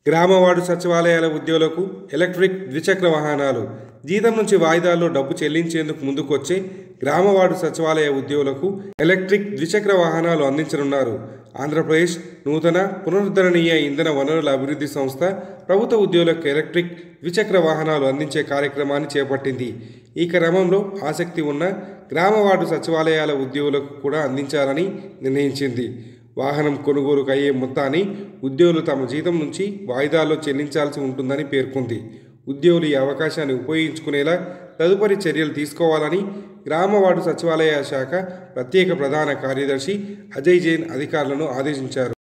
గ్రామవార్డు సచివాలయాల ఉద్యోగులకు ఎలక్ట్రిక్ ద్విచక్ర వాహనాలు జీతం నుంచి వాయిదాల్లో డబ్బు చెల్లించేందుకు ముందుకొచ్చే గ్రామవార్డు సచివాలయ ఉద్యోగులకు ఎలక్ట్రిక్ ద్విచక్ర వాహనాలు అందించనున్నారు ఆంధ్రప్రదేశ్ నూతన పునరుద్ధరణీయ ఇంధన వనరుల అభివృద్ధి సంస్థ ప్రభుత్వ ఉద్యోగులకు ఎలక్ట్రిక్ ద్విచక్ర వాహనాలు అందించే కార్యక్రమాన్ని చేపట్టింది ఈ క్రమంలో ఆసక్తి ఉన్న గ్రామవార్డు సచివాలయాల ఉద్యోగులకు కూడా అందించాలని నిర్ణయించింది వాహనం కొనుగోలుకు అయ్యే మొత్తాన్ని ఉద్యోగులు తమ జీతం నుంచి వాయిదాల్లో చెల్లించాల్సి ఉంటుందని పేర్కొంది ఉద్యోగులు ఈ అవకాశాన్ని ఉపయోగించుకునేలా తదుపరి చర్యలు తీసుకోవాలని గ్రామవార్డు సచివాలయ శాఖ ప్రత్యేక ప్రధాన కార్యదర్శి అజయ్ జైన్ అధికారులను ఆదేశించారు